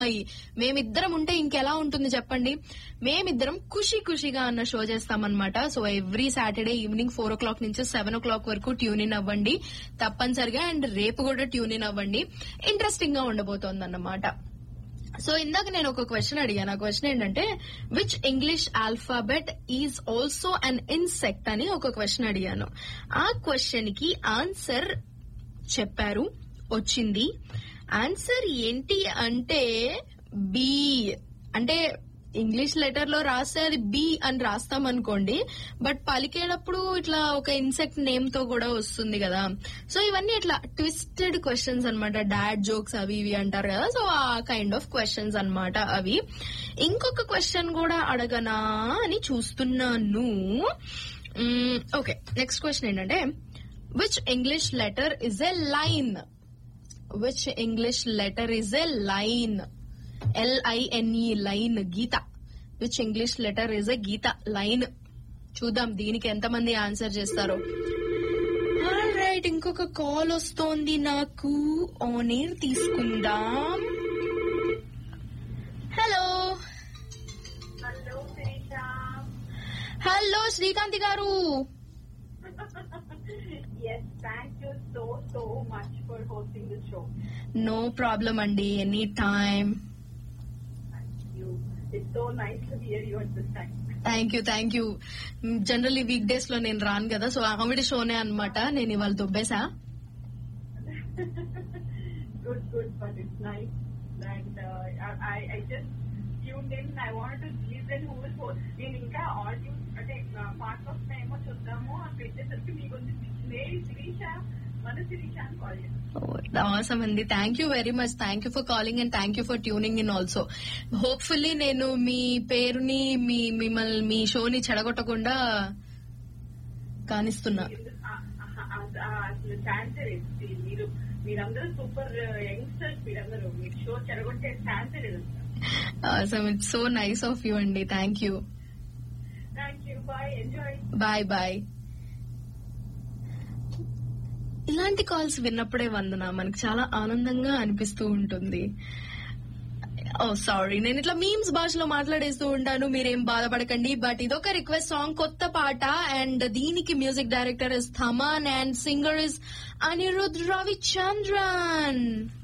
అమ్మాయి మేమిద్దరం ఉంటే ఇంకెలా ఉంటుంది చెప్పండి మేమిద్దరం ఖుషి ఖుషిగా అన్న షో చేస్తామన్నమాట so every Saturday evening four o'clock నుంచి సెవెన్ ఓ క్లాక్ వరకు ట్యూన్ ఇన్ అవ్వండి తప్పనిసరిగా అండ్ రేపు కూడా ట్యూన్ ఇన్ అవ్వండి ఇంట్రెస్టింగ్ గా ఉండబోతోంది అన్నమాట సో ఇందాక నేను ఒక క్వశ్చన్ అడిగాను ఆ క్వశ్చన్ ఏంటంటే which English alphabet is also an insect అని ఒక క్వశ్చన్ అడిగాను ఆ క్వశ్చన్ కి ఆన్సర్ చెప్పారు వచ్చింది ఆన్సర్ ఏంటి అంటే బి అంటే ఇంగ్లీష్ లెటర్ లో రాస్తే అది బి అని రాస్తాం అనుకోండి బట్ పలికేటప్పుడు ఇట్లా ఒక ఇన్సెక్ట్ నేమ్ తో కూడా వస్తుంది కదా సో ఇవన్నీ ఇట్లా ట్విస్టెడ్ క్వశ్చన్స్ అన్నమాట డాడ్ జోక్స్ అవి ఇవి అంటారు కదా సో ఆ కైండ్ ఆఫ్ క్వశ్చన్స్ అన్నమాట అవి ఇంకొక క్వశ్చన్ కూడా అడగనా అని చూస్తున్నాను ఓకే నెక్స్ట్ క్వశ్చన్ ఏంటంటే which English letter is a line which English letter is a line L I N E line గీత which English letter is a గీత లైన్ చూద్దాం దీనికి ఎంతమంది ఆన్సర్ చేస్తారో రైట్ ఇంకొక కాల్ వస్తోంది నాకు ఆన్ ఎయిర్ తీసుకుందాం hello hello Shirisha hello Srikanthi garu yes thank you so so much for hosting this show no problem అండి any time you it's so nice to hear you at this time thank you thank you generally week days లో నేను రాను కదా so ఆవిడ షోనే అన్నమాట నేను ఇవాళ దుబ్బేసా good good but it's nice and I I just tune in I want to listen who is నేను ఇంకా ఆడియో అంటే పార్ట్ ఆఫ్ ఏమో చూద్దాము ఆ పెట్టేసరికి మీకు మే శిరీష మన శిరీష అని కాల్ చేస్తాను అవసరం అండి thank you very much thank you for calling and thank you for tuning in also hopefully నేను మీ పేరుని మీ మిమ్మల్ని మీ షోని చెడగొట్టకుండా కానిస్తున్నా అసలు ఛాన్సే లేదు మీరు మీరందరూ సూపర్ యంగ్స్టర్స్ మీరందరూ మీరు షో చెడగొట్టే ఛాన్సే లేదు అవసరం it's so nice of you అండి thank you thank you bye enjoy bye bye ఇలాంటి కాల్స్ విన్నప్పుడే వందన మనకు చాలా ఆనందంగా అనిపిస్తూ ఉంటుంది ఓ సారీ నేను ఇట్లా మీమ్స్ భాషలో మాట్లాడేస్తూ ఉంటాను మీరేం బాధపడకండి బట్ ఇదొక రిక్వెస్ట్ సాంగ్ కొత్త పాట అండ్ దీనికి music director is Thaman and singer is Anirudh Ravichandran